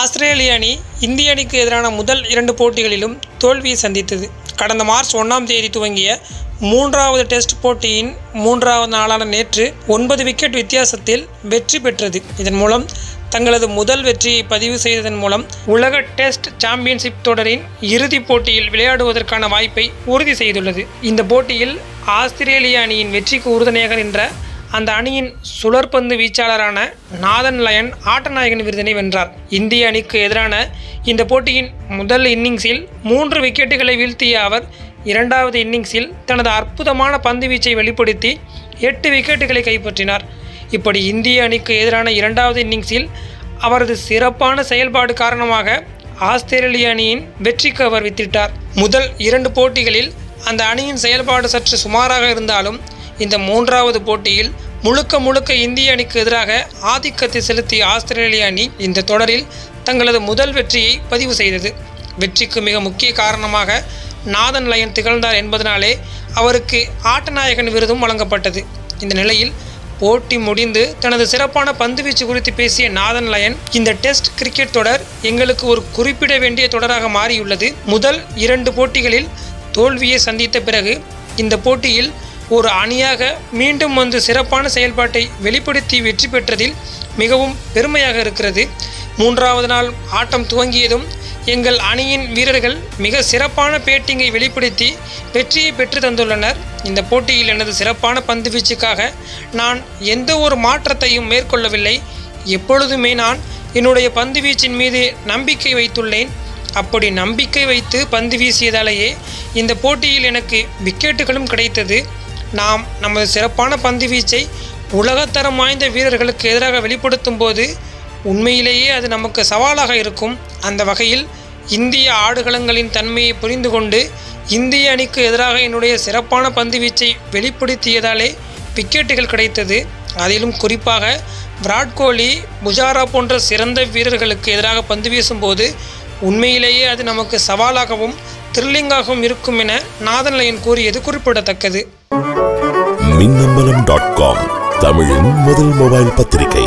ஆஸ்திரேலிய அணி இந்திய அணிக்கு எதிரான முதல் இரண்டு போட்டிகளிலும் தோல்வியை சந்தித்தது கடந்த மார்ச் ஒன்றாம் தேதி துவங்கிய மூன்றாவது டெஸ்ட் போட்டியின் மூன்றாவது நாளான நேற்று ஒன்பது விக்கெட் வித்தியாசத்தில் வெற்றி பெற்றது இதன் மூலம் தங்களது முதல் வெற்றியை பதிவு செய்ததன் மூலம் உலக டெஸ்ட் சாம்பியன்ஷிப் தொடரின் இறுதிப் போட்டியில் விளையாடுவதற்கான வாய்ப்பை உறுதி செய்துள்ளது இந்த போட்டியில் ஆஸ்திரேலிய அணியின் வெற்றிக்கு உறுதுணையாக நின்ற அந்த அணியின் சுழற்பந்து வீச்சாளரான நாதன் லயன் ஆட்டநாயகன் விருதினை வென்றார் இந்திய அணிக்கு எதிரான இந்த போட்டியின் முதல் இன்னிங்ஸில் மூன்று விக்கெட்டுகளை வீழ்த்திய அவர் இரண்டாவது இன்னிங்ஸில் தனது அற்புதமான பந்து வீச்சை வெளிப்படுத்தி எட்டு விக்கெட்டுகளை கைப்பற்றினார் இப்படி இந்திய அணிக்கு எதிரான இரண்டாவது இன்னிங்ஸில் அவரது சிறப்பான செயல்பாடு காரணமாக ஆஸ்திரேலிய அணியின் வெற்றிக்கு அவர் வித்திட்டார் முதல் இரண்டு போட்டிகளில் அந்த அணியின் செயல்பாடு சற்று சுமாராக இருந்தாலும் இந்த மூன்றாவது போட்டியில் முழுக்க முழுக்க இந்திய அணிக்கு எதிராக ஆதிக்கத்தை செலுத்திய ஆஸ்திரேலிய அணி இந்த தொடரில் தங்களது முதல் வெற்றியை பதிவு செய்தது வெற்றிக்கு மிக முக்கிய காரணமாக நாதன் லயன் திகழ்ந்தார் என்பதனாலே அவருக்கு ஆட்டநாயகன் விருதும் வழங்கப்பட்டது இந்த நிலையில் போட்டி முடிந்து தனது சிறப்பான பந்துவீச்சு குறித்து பேசிய நாதன் லயன் இந்த டெஸ்ட் கிரிக்கெட் தொடர் எங்களுக்கு ஒரு குறிப்பிட வேண்டிய தொடராக மாறியுள்ளது முதல் இரண்டு போட்டிகளில் தோல்வியை சந்தித்த பிறகு இந்த போட்டியில் ஒரு அணியாக மீண்டும் வந்து சிறப்பான செயல்பாட்டை வெளிப்படுத்தி வெற்றி பெற்றதில் மிகவும் பெருமையாக இருக்கிறது மூன்றாவது நாள் ஆட்டம் துவங்கியதும் எங்கள் அணியின் வீரர்கள் மிக சிறப்பான பேட்டிங்கை வெளிப்படுத்தி வெற்றியை பெற்று தந்துள்ளனர் இந்த போட்டியில் எனது சிறப்பான பந்து வீச்சுக்காக நான் எந்த ஒரு மாற்றத்தையும் மேற்கொள்ளவில்லை எப்பொழுதுமே நான் என்னுடைய பந்து வீச்சின் மீது நம்பிக்கை வைத்துள்ளேன் அப்படி நம்பிக்கை வைத்து பந்து வீசியதாலேயே இந்த போட்டியில் எனக்கு விக்கெட்டுகளும் கிடைத்தது நாம் நமது சிறப்பான பந்து வீச்சை உலகத்தரம் வாய்ந்த வீரர்களுக்கு எதிராக வெளிப்படுத்தும் போது உண்மையிலேயே அது நமக்கு சவாலாக இருக்கும் அந்த வகையில் இந்திய ஆடுகளங்களின் தன்மையை புரிந்து கொண்டு இந்திய அணிக்கு எதிராக என்னுடைய சிறப்பான பந்து வீச்சை வெளிப்படுத்தியதாலே விக்கெட்டுகள் கிடைத்தது அதிலும் குறிப்பாக விராட் கோலி புஜாரா போன்ற சிறந்த வீரர்களுக்கு எதிராக பந்து வீசும்போது உண்மையிலேயே அது நமக்கு சவாலாகவும் த்ரில்லிங்காகவும் இருக்கும் என நாதன் லயன் கூறியது குறிப்பிடத்தக்கது மின்னம்பலம் டாட் காம் தமிழின் முதல் மொபைல் பத்திரிகை